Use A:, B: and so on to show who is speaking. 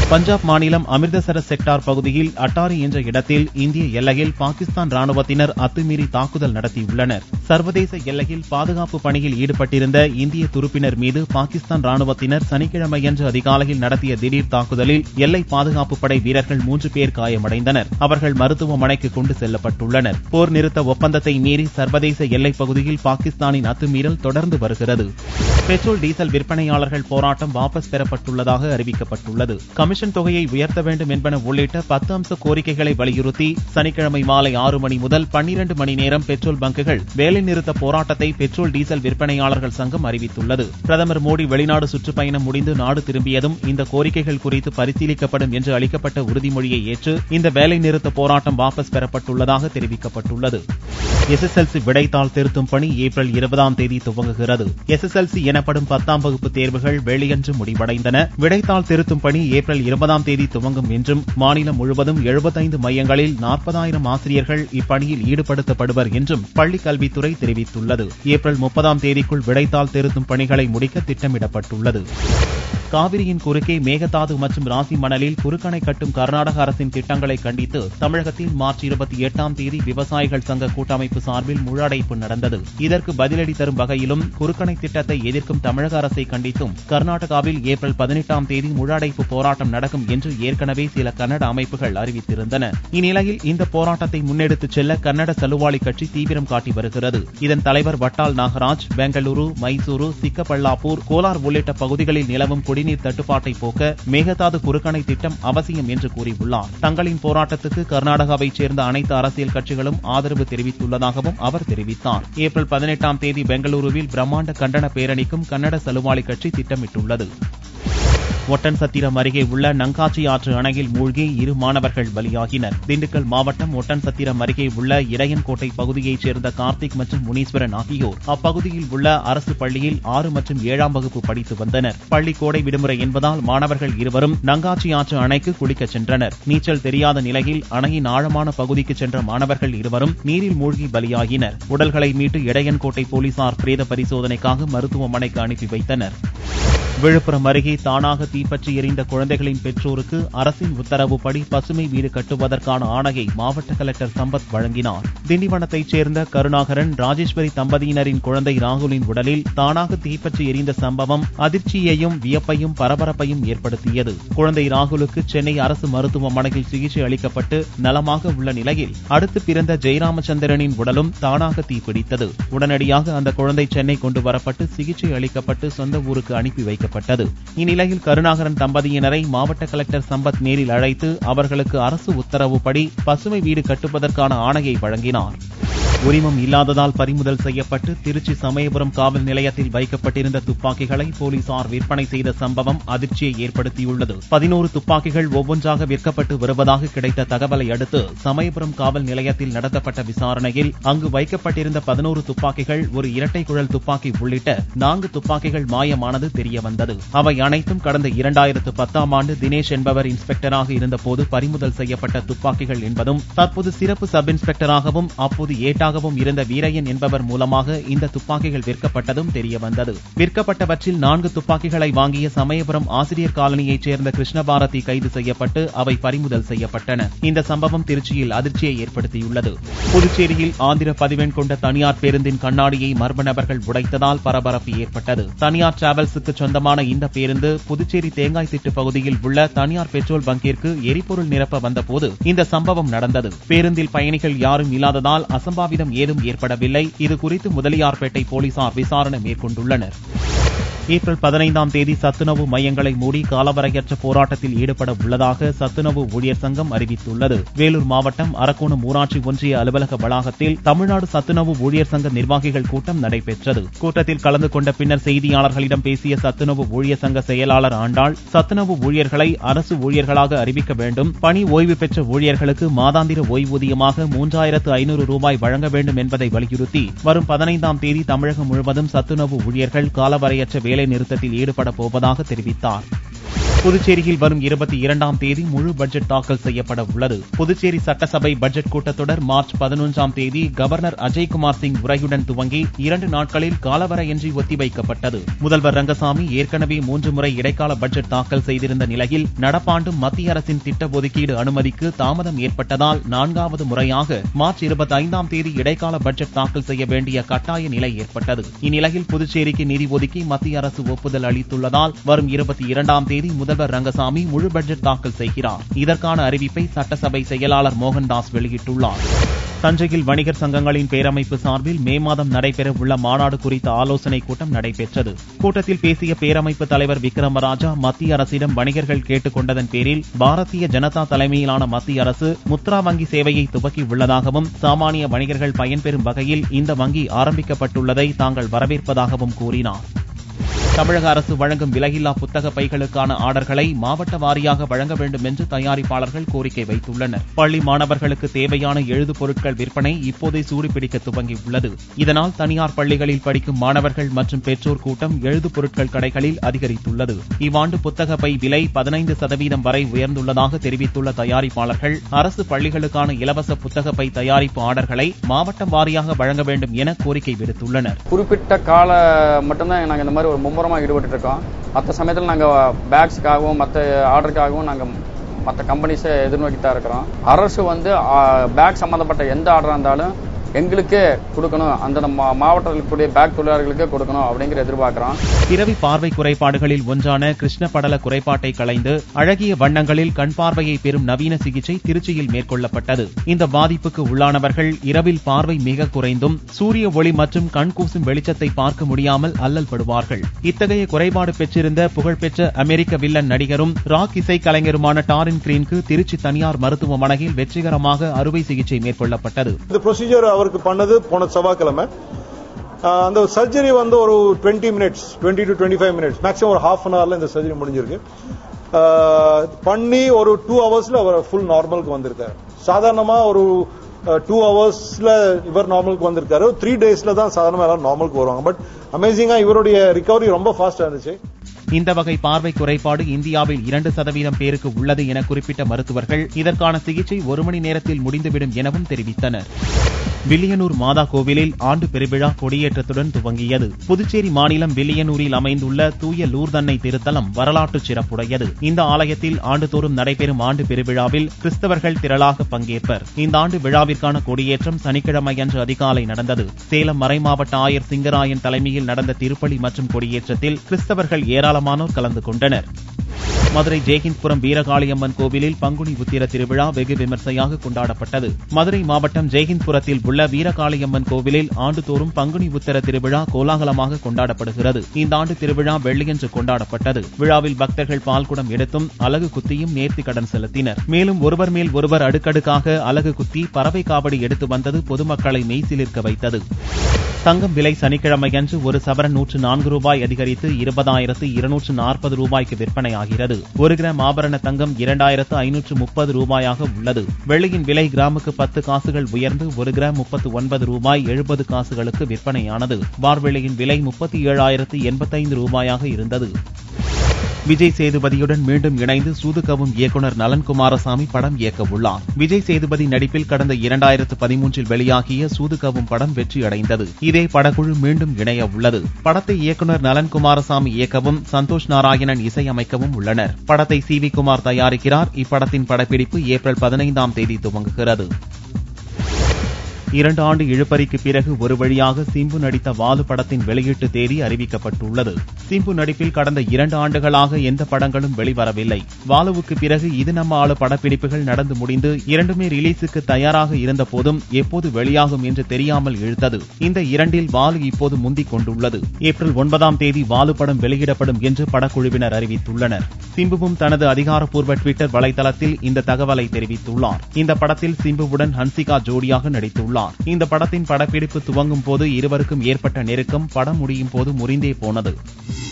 A: பஞ்சாப் மாநிலம் அமிர்தசரஸ் செக்டார் பகுதியில் அட்டாரி என்ற இடத்தில் இந்திய எல்லையில் பாகிஸ்தான் ராணுவத்தினர் அத்துமீறி தாக்குதல் நடத்தியுள்ளனர் சர்வதேச எல்லையில் பாதுகாப்பு பணியில் ஈடுபட்டிருந்த இந்திய துருப்பினர் மீது பாகிஸ்தான் ராணுவத்தினர் சனிக்கிழமையன்று அதிகாலையில் நடத்திய திடீர் தாக்குதலில் எல்லை பாதுகாப்பு படை வீரர்கள் மூன்று பேர் காயமடைந்தனர் அவர்கள் மருத்துவமனைக்கு கொண்டு செல்லப்பட்டுள்ளனர் போர் நிறுத்த ஒப்பந்தத்தை மீறி சர்வதேச எல்லைப் பகுதியில் பாகிஸ்தானின் அத்துமீறல் தொடர்ந்து வருகிறது பெட்ரோல் டீசல் விற்பனையாளர்கள் போராட்டம் வாபஸ் பெறப்பட்டுள்ளதாக அறிவிக்கப்பட்டுள்ளது கமிஷன் தொகையை உயர்த்த வேண்டும் என்பன உள்ளிட்ட பத்து அம்ச கோரிக்கைகளை வலியுறுத்தி சனிக்கிழமை மாலை ஆறு மணி முதல் பன்னிரண்டு மணி நேரம் பெட்ரோல் பங்குகள் வேலைநிறுத்த போராட்டத்தை பெட்ரோல் டீசல் விற்பனையாளர்கள் சங்கம் அறிவித்துள்ளது பிரதமர் மோடி வெளிநாடு சுற்றுப்பயணம் முடிந்து நாடு திரும்பியதும் இந்த கோரிக்கைகள் குறித்து பரிசீலிக்கப்படும் என்று அளிக்கப்பட்ட உறுதிமொழியை ஏற்று இந்த வேலைநிறுத்த போராட்டம் வாபஸ் பெறப்பட்டுள்ளதாக தெரிவிக்கப்பட்டுள்ளது எஸ்எஸ்எல்சி விடைத்தாள் திருத்தும் பணி ஏப்ரல் இருபதாம் தேதி துவங்குகிறது எஸ்எஸ்எல்சி எனப்படும் பத்தாம் வகுப்பு தேர்வுகள் வெள்ளியன்று முடிவடைந்தன விடைத்தாள் திருத்தும் பணி ஏப்ரல் இருபதாம் தேதி துவங்கும் என்றும் மாநிலம் முழுவதும் எழுபத்தைந்து மையங்களில் நாற்பதாயிரம் ஆசிரியர்கள் இப்பணியில் ஈடுபடுத்தப்படுவர் என்றும் பள்ளிக் கல்வித்துறை தெரிவித்துள்ளது ஏப்ரல் முப்பதாம் தேதிக்குள் விடைத்தாள் திருத்தும் பணிகளை முடிக்க திட்டமிடப்பட்டுள்ளது காவிரியின் குறுக்கே மேகதாது மற்றும் ராசி மணலில் குறுக்கணை கட்டும் கர்நாடக அரசின் திட்டங்களை கண்டித்து தமிழகத்தில் மார்ச் இருபத்தி எட்டாம் தேதி விவசாயிகள் சங்க கூட்டமைப்பு சார்பில் முழு நடந்தது இதற்கு பதிலடி தரும் வகையிலும் குறுக்கணை திட்டத்தை எதிர்க்கும் தமிழக அரசை கண்டித்தும் கர்நாடகாவில் ஏப்ரல் பதினெட்டாம் தேதி முழு போராட்டம் நடக்கும் என்று ஏற்கனவே சில கன்னட அமைப்புகள் அறிவித்திருந்தன இந்நிலையில் இந்த போராட்டத்தை முன்னெடுத்துச் செல்ல கன்னட சலுவாளி கட்சி தீவிரம் காட்டி வருகிறது இதன் தலைவர் வட்டால் நாகராஜ் பெங்களூரு மைசூரு சிக்கபல்லாப்பூர் கோலார் உள்ளிட்ட பகுதிகளில் நிலவும் குடிநீர் தட்டுப்பாட்டை போக்க மேகதாது குறுக்கணை திட்டம் அவசியம் என்று கூறியுள்ளார் தங்களின் போராட்டத்துக்கு கர்நாடகாவைச் சேர்ந்த அனைத்து அரசியல் கட்சிகளும் ஆதரவு தெரிவித்துள்ளதாகவும் அவர் தெரிவித்தார் ஏப்ரல் பதினெட்டாம் தேதி பெங்களூருவில் பிரம்மாண்ட கண்டன பேரணிக்கும் கன்னட சலுவாளி கட்சி திட்டமிட்டுள்ளது ஒட்டன்சத்திரம் அருகே உள்ள நங்காச்சி ஆற்று அணையில் மூழ்கி இரு மாணவர்கள் பலியாகினர் திண்டுக்கல் மாவட்டம் ஒட்டன்சத்திரம் அருகே உள்ள இடையன்கோட்டை பகுதியைச் சேர்ந்த கார்த்திக் மற்றும் முனீஸ்வரன் ஆகியோர் அப்பகுதியில் உள்ள அரசு பள்ளியில் ஆறு மற்றும் ஏழாம் வகுப்பு படித்து வந்தனர் பள்ளி கோடை விடுமுறை என்பதால் மாணவர்கள் இருவரும் நங்காச்சி ஆற்று அணைக்கு குளிக்கச் சென்றனர் நீச்சல் தெரியாத நிலையில் அணையின் ஆழமான பகுதிக்கு சென்ற மாணவர்கள் இருவரும் நீரில் மூழ்கி பலியாகினர் உடல்களை மீட்டு இடையன்கோட்டை போலீசார் பிரேத பரிசோதனைக்காக மருத்துவமனைக்கு அனுப்பி வைத்தனர் விழுப்புரம் அருகே தானாக தீப்பற்றி எரிந்த குழந்தைகளின் பெற்றோருக்கு அரசின் உத்தரவுப்படி பசுமை வீடு கட்டுவதற்கான ஆணையை மாவட்ட கலெக்டர் சம்பத் வழங்கினார் திண்டிவனத்தைச் சேர்ந்த கருணாகரன் ராஜேஸ்வரி தம்பதியினரின் குழந்தை ராகுலின் உடலில் தானாக தீப்பற்றி எரிந்த சம்பவம் அதிர்ச்சியையும் வியப்பையும் பரபரப்பையும் ஏற்படுத்தியது குழந்தை ராகுலுக்கு சென்னை அரசு மருத்துவமனையில் சிகிச்சை அளிக்கப்பட்டு நலமாக உள்ள நிலையில் அடுத்து பிறந்த ஜெயராமச்சந்திரனின் உடலும் தானாக தீப்பிடித்தது உடனடியாக அந்த குழந்தை சென்னை கொண்டு வரப்பட்டு சிகிச்சை அளிக்கப்பட்டு சொந்த ஊருக்கு அனுப்பி வைக்கப்பட்டது வைக்கப்பட்டது இந்நிலையில் கருணாகரன் தம்பதியினரை மாவட்ட கலெக்டர் சம்பத் நேரில் அழைத்து அவர்களுக்கு அரசு உத்தரவுப்படி பசுமை வீடு கட்டுவதற்கான ஆணையை வழங்கினார் உரிமம் இல்லாததால் பறிமுதல் செய்யப்பட்டு திருச்சி சமயபுரம் காவல் நிலையத்தில் வைக்கப்பட்டிருந்த துப்பாக்கிகளை போலீசார் விற்பனை செய்த சம்பவம் அதிர்ச்சியை ஏற்படுத்தியுள்ளது பதினோரு துப்பாக்கிகள் ஒவ்வொன்றாக விற்கப்பட்டு வருவதாக கிடைத்த தகவலை அடுத்து சமயபுரம் காவல் நிலையத்தில் நடத்தப்பட்ட விசாரணையில் அங்கு வைக்கப்பட்டிருந்த பதினோரு துப்பாக்கிகள் ஒரு இரட்டை குழல் துப்பாக்கி உள்ளிட்ட நான்கு துப்பாக்கிகள் மாயமானது தெரியவந்தது அவை அனைத்தும் கடந்த இரண்டாயிரத்து பத்தாம் ஆண்டு தினேஷ் என்பவர் இன்ஸ்பெக்டராக இருந்தபோது பறிமுதல் செய்யப்பட்ட துப்பாக்கிகள் என்பதும் தற்போது சிறப்பு சப் இன்ஸ்பெக்டராகவும் அப்போது ஏட்டா வீரராகவும் இருந்த வீரையன் என்பவர் மூலமாக இந்த துப்பாக்கிகள் விற்கப்பட்டதும் தெரியவந்தது விற்கப்பட்டவற்றில் நான்கு துப்பாக்கிகளை வாங்கிய சமயபுரம் ஆசிரியர் காலனியைச் சேர்ந்த கிருஷ்ணபாரதி கைது செய்யப்பட்டு அவை பறிமுதல் செய்யப்பட்டன இந்த சம்பவம் திருச்சியில் அதிர்ச்சியை ஏற்படுத்தியுள்ளது புதுச்சேரியில் ஆந்திர பதிவெண் கொண்ட தனியார் பேருந்தின் கண்ணாடியை மர்ம நபர்கள் உடைத்ததால் பரபரப்பு ஏற்பட்டது தனியார் டிராவல்ஸுக்கு சொந்தமான இந்த பேருந்து புதுச்சேரி தேங்காய் திட்டு பகுதியில் உள்ள தனியார் பெட்ரோல் பங்கிற்கு எரிபொருள் நிரப்ப வந்தபோது இந்த சம்பவம் நடந்தது பேருந்தில் பயணிகள் யாரும் இல்லாததால் அசம்பாவிதம் ஏதும் ஏற்படவில்லை இது குறித்து முதலியார்பேட்டை போலீசார் விசாரணை மேற்கொண்டுள்ளனர் ஏப்ரல் பதினைந்தாம் தேதி சத்துணவு மையங்களை மூடி காலவரையற்ற போராட்டத்தில் ஈடுபட உள்ளதாக சத்துணவு ஊழியர் சங்கம் அறிவித்துள்ளது வேலூர் மாவட்டம் அரக்கோணம் ஊராட்சி ஒன்றிய அலுவலக வளாகத்தில் தமிழ்நாடு சத்துணவு ஊழியர் சங்க நிர்வாகிகள் கூட்டம் நடைபெற்றது கூட்டத்தில் கலந்து கொண்ட பின்னர் செய்தியாளர்களிடம் பேசிய சத்துணவு ஊழியர் சங்க செயலாளர் ஆண்டாள் சத்துணவு ஊழியர்களை அரசு ஊழியர்களாக அறிவிக்க வேண்டும் பணி ஓய்வு பெற்ற ஊழியர்களுக்கு மாதாந்திர ஓய்வூதியமாக மூன்றாயிரத்து ஐநூறு ரூபாய் வழங்க வேண்டும் என்பதை வலியுறுத்தி வரும் பதினைந்தாம் தேதி தமிழகம் முழுவதும் சத்துணவு ஊழியர்கள் காலவரையற்ற வேலை நிறுத்தத்தில் ஈடுபட போவதாக தெரிவித்தார் புதுச்சேரியில் வரும் இருபத்தி இரண்டாம் தேதி முழு பட்ஜெட் தாக்கல் செய்யப்பட உள்ளது புதுச்சேரி சட்டசபை பட்ஜெட் கூட்டத்தொடர் மார்ச் பதினொன்றாம் தேதி கவர்னர் அஜய்குமார் சிங் உரையுடன் துவங்கி இரண்டு நாட்களில் காலவரையின்றி ஒத்திவைக்கப்பட்டது முதல்வர் ரங்கசாமி ஏற்கனவே மூன்று முறை இடைக்கால பட்ஜெட் தாக்கல் செய்திருந்த நிலையில் நடப்பாண்டும் மத்திய அரசின் திட்ட ஒதுக்கீடு அனுமதிக்கு தாமதம் ஏற்பட்டதால் நான்காவது முறையாக மார்ச் இருபத்தி ஐந்தாம் தேதி இடைக்கால பட்ஜெட் தாக்கல் செய்ய வேண்டிய கட்டாய நிலை ஏற்பட்டது இந்நிலையில் புதுச்சேரிக்கு நிதி ஒதுக்கி மத்திய அரசு ஒப்புதல் அளித்துள்ளதால் வரும் இருபத்தி இரண்டாம் தேதி முதல்வர் ரங்கசாமி முழு பட்ஜெட் தாக்கல் செய்கிறார் இதற்கான அறிவிப்பை சட்டசபை செயலாளர் மோகன்தாஸ் வெளியிட்டுள்ளார் தஞ்சையில் வணிகர் சங்கங்களின் பேரமைப்பு சார்பில் மே மாதம் நடைபெறவுள்ள மாநாடு குறித்த ஆலோசனைக் கூட்டம் நடைபெற்றது கூட்டத்தில் பேசிய பேரமைப்பு தலைவர் விக்ரமராஜா மத்திய அரசிடம் வணிகர்கள் கேட்டுக் கொண்டதன் பேரில் பாரதிய ஜனதா தலைமையிலான மத்திய அரசு முத்ரா வங்கி சேவையை துவக்கி உள்ளதாகவும் சாமானிய வணிகர்கள் பயன்பெறும் வகையில் இந்த வங்கி ஆரம்பிக்கப்பட்டுள்ளதை தாங்கள் வரவேற்பதாகவும் கூறினார் தமிழக அரசு வழங்கும் விலையில்லா புத்தக பைகளுக்கான ஆர்டர்களை மாவட்ட வாரியாக வழங்க வேண்டும் என்று தயாரிப்பாளர்கள் கோரிக்கை வைத்துள்ளனர் பள்ளி மாணவர்களுக்கு தேவையான எழுது பொருட்கள் விற்பனை இப்போதே சூடுபிடிக்க துவங்கியுள்ளது இதனால் தனியார் பள்ளிகளில் படிக்கும் மாணவர்கள் மற்றும் பெற்றோர் கூட்டம் எழுது பொருட்கள் கடைகளில் அதிகரித்துள்ளது இவ்வாண்டு புத்தக பை விலை பதினைந்து சதவீதம் வரை உயர்ந்துள்ளதாக தெரிவித்துள்ள தயாரிப்பாளர்கள் அரசு பள்ளிகளுக்கான இலவச புத்தக பை தயாரிப்பு ஆர்டர்களை மாவட்டம் வாரியாக வழங்க வேண்டும் என கோரிக்கை விடுத்துள்ளனர்
B: குறிப்பிட்ட கால மட்டும்தான் நாங்கள் இந்த மாதிரி ஒரு மும்முரமாக ஈடுபட்டு இருக்கோம் மற்ற சமயத்தில் நாங்கள் பேக்ஸுக்காகவும் மற்ற ஆர்டருக்காகவும் நாங்கள் மற்ற கம்பெனிஸை எதிர்நோக்கி தான் இருக்கிறோம் அரசு வந்து பேக் சம்மந்தப்பட்ட எந்த ஆர்டராக இருந்தாலும் எங்களுக்கே கொடுக்கணும் அந்த நம்ம மாவட்டத்தில் இருக்கக்கூடிய பேக் தொழிலாளர்களுக்கே கொடுக்கணும் அப்படிங்கிற எதிர்பார்க்குறோம்
A: பிறவி பார்வை குறைபாடுகளில் ஒன்றான கிருஷ்ண படல குறைபாட்டை களைந்து அழகிய வண்ணங்களில் கண் பார்வையை பெறும் நவீன சிகிச்சை திருச்சியில் மேற்கொள்ளப்பட்டது இந்த பாதிப்புக்கு உள்ளானவர்கள் இரவில் பார்வை மிக குறைந்தும் சூரிய ஒளி மற்றும் கண் கூசும் வெளிச்சத்தை பார்க்க முடியாமல் அல்லல் படுவார்கள் இத்தகைய குறைபாடு பெற்றிருந்த புகழ்பெற்ற அமெரிக்க வில்லன் நடிகரும் ராக் இசை கலைஞருமான டாரின் கிரீனுக்கு திருச்சி தனியார் மருத்துவமனையில் வெற்றிகரமாக அறுவை சிகிச்சை மேற்கொள்ளப்பட்டது
C: இந்த ப்ரொசீஜர் அவருக்கு பண்ணது போன செவ்வாய்க்கிழமை ஆஹ் அந்த சர்ஜரி வந்து ஒரு twenty minutes twenty to twenty five minutes maximum ஒரு ஹாஃப் அன் ஹவர்ல இந்த சர்ஜரி முடிஞ்சிருக்கு ஆஹ் பண்ணி ஒரு டூ ஹவர்ஸ்ல அவர் ஃபுல் நார்மலுக்கு வந்திருக்காரு சாதாரணமா ஒரு டூ ஹவர்ஸ்ல இவர் நார்மலுக்கு வந்திருக்காரு த்ரீ டேஸ்ல தான் சாதாரணமா எல்லாரும் நார்மலுக்கு வருவாங்க பட் அமேசிங்கா இவருடைய ரிகவரி ரொம்ப ஃபாஸ்டா இருந்துச்சு
A: இந்த வகை பார்வை குறைபாடு இந்தியாவில் இரண்டு சதவீதம் பேருக்கு உள்ளது என குறிப்பிட்ட மருத்துவர்கள் இதற்கான சிகிச்சை ஒரு மணி நேரத்தில் முடிந்துவிடும் எனவும் தெரிவித்தனர் வில்லியனூர் மாதா கோவிலில் ஆண்டு பெருவிழா கொடியேற்றத்துடன் துவங்கியது புதுச்சேரி மாநிலம் வில்லியனூரில் அமைந்துள்ள தூய லூர்தன்னை திருத்தலம் வரலாற்று சிறப்புடையது இந்த ஆலயத்தில் ஆண்டுதோறும் நடைபெறும் ஆண்டு பெருவிழாவில் கிறிஸ்தவர்கள் திரளாக பங்கேற்பர் இந்த ஆண்டு விழாவிற்கான கொடியேற்றம் சனிக்கிழமையன்று அதிகாலை நடந்தது சேலம் மறைமாவட்ட ஆயர் சிங்கராயன் தலைமையில் நடந்த திருப்பலி மற்றும் கொடியேற்றத்தில் கிறிஸ்தவர்கள் ஏராளமானோர் கலந்து கொண்டனர் மதுரை ஜெயஹிந்த்புரம் வீரகாளியம்மன் கோவிலில் பங்குனி உத்திர திருவிழா வெகு விமர்சையாக கொண்டாடப்பட்டது மதுரை மாவட்டம் ஜெயஹிந்த்புரத்தில் உள்ள வீரகாளியம்மன் கோவிலில் ஆண்டுதோறும் பங்குனி உத்திர திருவிழா கோலாகலமாக கொண்டாடப்படுகிறது இந்த ஆண்டு திருவிழா வெள்ளியன்று கொண்டாடப்பட்டது விழாவில் பக்தர்கள் பால்குடம் எடுத்தும் அலகு குத்தியும் நேர்த்தி கடன் செலுத்தினர் மேலும் ஒருவர் மேல் ஒருவர் அடுக்கடுக்காக அலகு குத்தி பறவை காவடி எடுத்து வந்தது பொதுமக்களை மெய்சிலிர்க்க வைத்தது தங்கம் விலை சனிக்கிழமையன்று ஒரு சவரன் நூற்று நான்கு ரூபாய் அதிகரித்து இருபதாயிரத்து இருநூற்று நாற்பது ரூபாய்க்கு விற்பனையாகிறது ஒரு கிராம் ஆபரண தங்கம் இரண்டாயிரத்து ஐநூற்று முப்பது ரூபாயாக உள்ளது வெள்ளியின் விலை கிராமுக்கு பத்து காசுகள் உயர்ந்து ஒரு கிராம் முப்பத்து ஒன்பது ரூபாய் எழுபது காசுகளுக்கு விற்பனையானது பார்வெளியின் விலை முப்பத்தி ஏழாயிரத்து எண்பத்தைந்து ரூபாயாக இருந்தது விஜய் சேதுபதியுடன் மீண்டும் இணைந்து சூதுகவும் இயக்குனர் நலன் குமாரசாமி படம் இயக்க உள்ளார் விஜய் சேதுபதி நடிப்பில் கடந்த இரண்டாயிரத்து பதிமூன்றில் வெளியாகிய சூதுகவும் படம் வெற்றியடைந்தது இதே படக்குழு மீண்டும் இணைய உள்ளது படத்தை இயக்குனர் நலன் குமாரசாமி இயக்கவும் சந்தோஷ் நாராயணன் இசையமைக்கவும் உள்ளனர் படத்தை சி வி குமார் தயாரிக்கிறார் இப்படத்தின் படப்பிடிப்பு ஏப்ரல் பதினைந்தாம் தேதி துவங்குகிறது இரண்டு ஆண்டு இழுபறிக்கு பிறகு ஒரு வழியாக சிம்பு நடித்த வாலு படத்தின் வெளியீட்டு தேதி அறிவிக்கப்பட்டுள்ளது சிம்பு நடிப்பில் கடந்த இரண்டு ஆண்டுகளாக எந்த படங்களும் வெளிவரவில்லை வாலுவுக்கு பிறகு இது நம்ம ஆளு படப்பிடிப்புகள் நடந்து முடிந்து இரண்டுமே ரிலீஸுக்கு தயாராக இருந்த போதும் எப்போது வெளியாகும் என்று தெரியாமல் இழுத்தது இந்த இரண்டில் வாலு இப்போது முந்திக் கொண்டுள்ளது ஏப்ரல் ஒன்பதாம் தேதி வாலு படம் வெளியிடப்படும் என்று படக்குழுவினர் அறிவித்துள்ளனர் சிம்புவும் தனது அதிகாரப்பூர்வ ட்விட்டர் வலைதளத்தில் இந்த தகவலை தெரிவித்துள்ளார் இந்த படத்தில் சிம்புவுடன் ஹன்சிகா ஜோடியாக நடித்துள்ளார் இந்த படத்தின் படப்பிடிப்பு துவங்கும் போது இருவருக்கும் ஏற்பட்ட நெருக்கம் படம் முடியும் போது முறிந்தே போனது